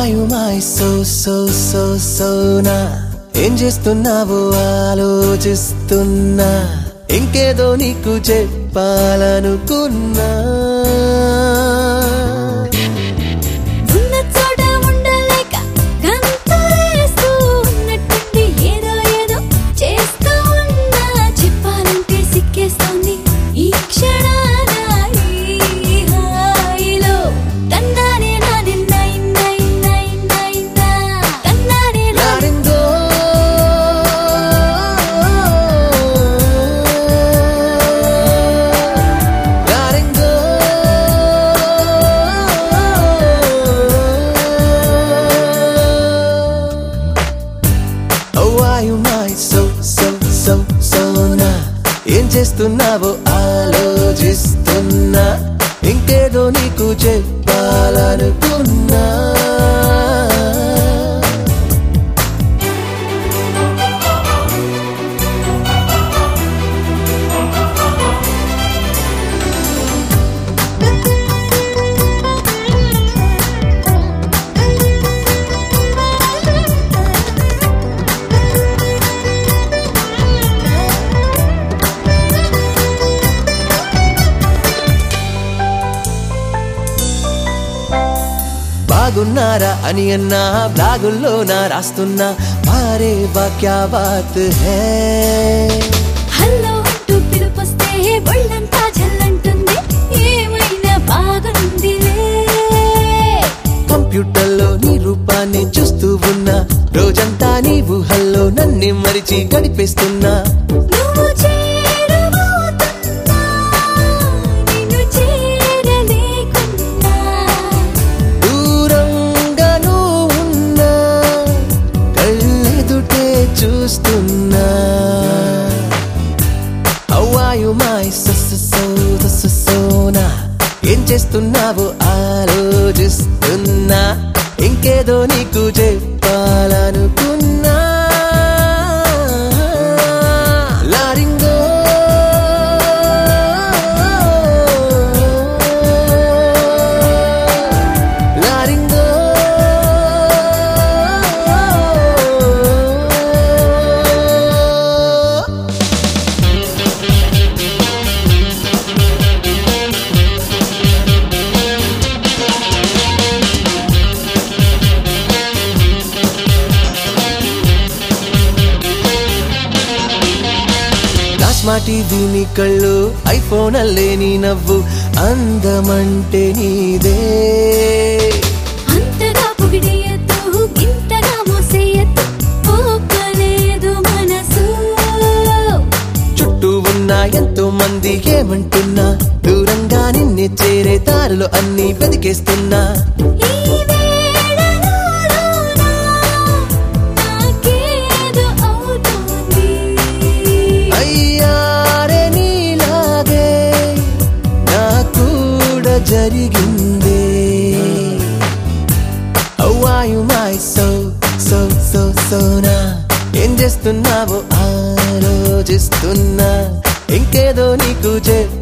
you my సో సో సో సోనా ఏం చేస్తున్నావో ఆలోచిస్తున్నా ఇంకేదో నీకు చెప్పాలనుకున్నా ఉన్న చోట ఉండలేక గంతులేస్తూ ఉన్నట్టుండి ఏదో ఏదో చేస్తూ ఉన్నా చెప్పాలంటే సిక్కేస్తోంది ఈ క్షణాన ఈ హాయిలో తందానే నా నిన్న ఇన్న ఇన్న ఇన్న ఇన్న తందానే నా లారిందో లారిందో Oh, why you my so so so so నా ఏం చేస్తున్నావో ఆలోచిస్తున్నా ఇంకేదో నీకు చెప్పాలనుకున్నా బాగున్నారా అని అన్నా బ్లాగుల్లో నా రాస్తున్నా మారే వాక్యా బాత్ హే హలో అంటూ పిలుపొస్తే ఒళ్ళంతా జల్లంటుంది ఏమైనా బాగుందిలే కంప్యూటర్లో నీ రూపాన్ని చూస్తూ ఉన్నా రోజంతా నీ ఊహల్లో నన్ను మరిచి గడిపేస్తున్నా నువ్వు చేరబోతున్నా నిన్ను చేరలేకున్నా దూరంగా నువ్వు ఉన్నా కళ్ళెదుటే చూస్తున్నా అవ్వాయు మాయ్ సోనా ఏం చేస్తున్నావో ఆలోచిస్తున్నా ఇంకేదో నీకు చెప్పాలనుకున్నా లారింగో లారింగో ప్లాస్మా టీవీ నీ కళ్ళు ఐఫోన్ అల్లే నీ నవ్వు అందమంటే నీదే అంతగా పొగిడేయద్దు ఇంతగా మోసేయద్దు పోకలేదు మనసు చుట్టూ ఉన్న ఎంతో మంది ఏమంటున్నా దూరంగా నిన్నే చేరే దారులు అన్ని వెతికేస్తున్నా ఈ వేళలోనా నాకేదో అవుతోంది అయ్యారే నీలాగే నా కూడా జరిగిందే అవ్వాయు మాయ్ సో సో సో సోనా ఏం చేస్తున్నావో ఆలోచిస్తున్నా ఇంకేదో నీకు చెప్పాలనుకున్నా